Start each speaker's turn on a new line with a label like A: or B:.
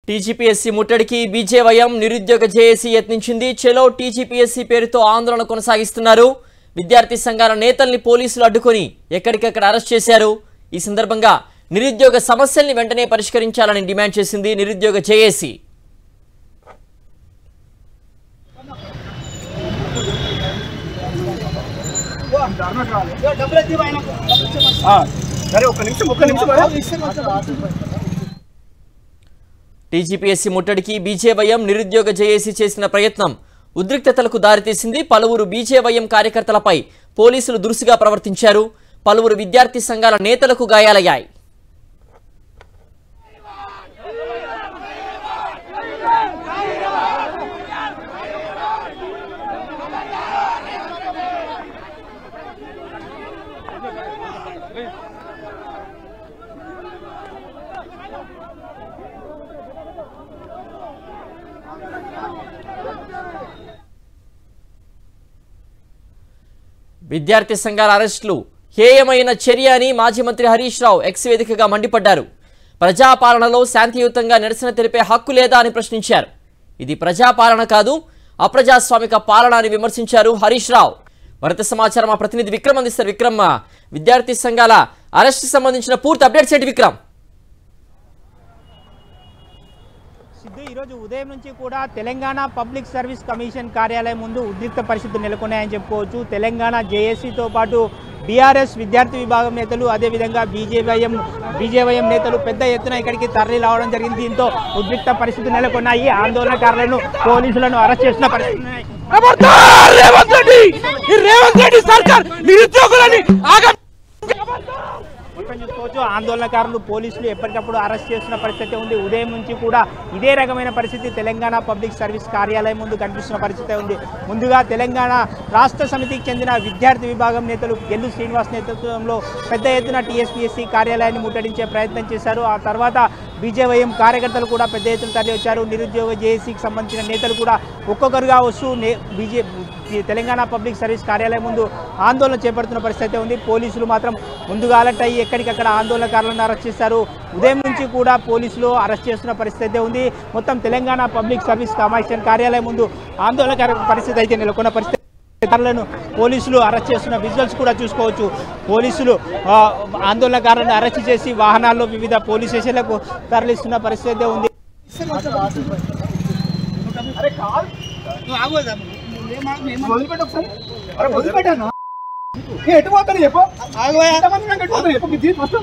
A: TGPSC ముట్టడికి BJYM నిరుద్యోగ JAC యత్నించింది చెలో టీజీపీఎస్సీ పేరుతో ఆందోళన కొనసాగిస్తున్నారు విద్యార్థి సంఘాల నేతల్ని పోలీసులు అడ్డుకొని ఎక్కడికక్కడ అరెస్ట్ చేశారు ఈ సందర్భంగా నిరుద్యోగ సమస్యల్ని వెంటనే పరిష్కరించాలని డిమాండ్ చేసింది నిరుద్యోగ జేఏసీ
B: సరే ఒక్క నిమిషం ఒక్క నిమిషం
A: టీజీపీఎస్సీ ముట్టడికి బీజేవైఎం నిరుద్యోగ జేఏసీ చేసిన ప్రయత్నం ఉద్రిక్తతలకు దారితీసింది పలువురు బీజేవైఎం కార్యకర్తలపై పోలీసులు దురుసుగా ప్రవర్తించారు పలువురు విద్యార్థి సంఘాల నేతలకు గాయాలయ్యాయి విద్యార్థి సంఘాల అరెస్టులు హేయమైన చర్య అని మాజీ మంత్రి హరీష్ రావు ఎక్స్ వేదికగా మండిపడ్డారు ప్రజాపాలనలో శాంతియుతంగా నిరసన తెలిపే హక్కు లేదా అని ప్రశ్నించారు ఇది ప్రజాపాలన కాదు అప్రజాస్వామిక పాలన అని విమర్శించారు హరీష్ రావు మరింత సమాచారం మా ప్రతినిధి విక్రమ్ అందిస్తారు విక్రమ్ విద్యార్థి సంఘాల అరెస్ట్ సంబంధించిన పూర్తి అప్డేట్స్ ఏంటి విక్రమ్
C: సిద్ధు ఈరోజు ఉదయం నుంచి కూడా తెలంగాణ పబ్లిక్ సర్వీస్ కమిషన్ కార్యాలయం ముందు ఉద్రిక్త పరిస్థితులు నెలకొన్నాయని చెప్పుకోవచ్చు తెలంగాణ జేఏసీతో పాటు బీఆర్ఎస్ విద్యార్థి విభాగం నేతలు అదేవిధంగా బీజేవైఎం బీజేవైఎం నేతలు పెద్ద ఎత్తున ఇక్కడికి తరలి రావడం జరిగింది దీంతో ఉద్రిక్త పరిస్థితులు నెలకొన్నాయి ఆందోళనకారులను పోలీసులను అరెస్ట్ చేసిన పరిస్థితులు ఉన్నాయి.
B: ఖబర్దార్ రేవంత్ రెడ్డి ఈ రేవంత్ రెడ్డి సర్కార్ నిరుద్యోగులని ఆగ
C: మొత్తం చూసుకోవచ్చు ఆందోళనకారులు పోలీసులు ఎప్పటికప్పుడు అరెస్ట్ చేస్తున్న పరిస్థితి ఉంది ఉదయం నుంచి కూడా ఇదే రకమైన పరిస్థితి తెలంగాణ పబ్లిక్ సర్వీస్ కార్యాలయం ముందు కనిపిస్తున్న పరిస్థితి ఉంది ముందుగా తెలంగాణ రాష్ట్ర సమితికి చెందిన విద్యార్థి విభాగం నేతలు గెల్లు శ్రీనివాస్ నేతృత్వంలో పెద్ద ఎత్తున టీఎస్పీఎస్సీ కార్యాలయాన్ని ముట్టడించే ప్రయత్నం చేశారు ఆ తర్వాత బీజేవైఎం కార్యకర్తలు కూడా పెద్ద ఎత్తున తరలి వచ్చారు నిరుద్యోగ జేఏసీకి సంబంధించిన నేతలు కూడా ఒక్కొక్కరుగా వస్తూ నే బీజే ఈ తెలంగాణ పబ్లిక్ సర్వీస్ కార్యాలయం ముందు ఆందోళన చేపడుతున్న పరిస్థితి ఉంది పోలీసులు మాత్రం ముందుగా అలర్ట్ అయ్యి ఎక్కడికక్కడ ఆందోళనకారులను అరెస్ట్ చేశారు ఉదయం నుంచి కూడా పోలీసులు అరెస్ట్ చేస్తున్న పరిస్థితి ఉంది మొత్తం తెలంగాణ పబ్లిక్ సర్వీస్ కమిషన్ కార్యాలయం ముందు ఆందోళనకర పరిస్థితి అయితే నెలకొన్న పరిస్థితి అధికారులను పోలీసులు అరెస్ట్ చేస్తున్న విజువల్స్ కూడా చూసుకోవచ్చు పోలీసులు ఆ, ఆందోళనకారులను అరెస్ట్ చేసి వాహనాల్లో వివిధ పోలీస్ స్టేషన్లకు తరలిస్తున్న పరిస్థితి ఉంది
B: వదిలిపెట్టు ఒకసారి అరే వదిలిపెట్టాను ఎటు పోతాను చెప్పు ఎంతమంది ఉన్నాం ఎటు పోతాను చెప్పు దీని ఫస్ట్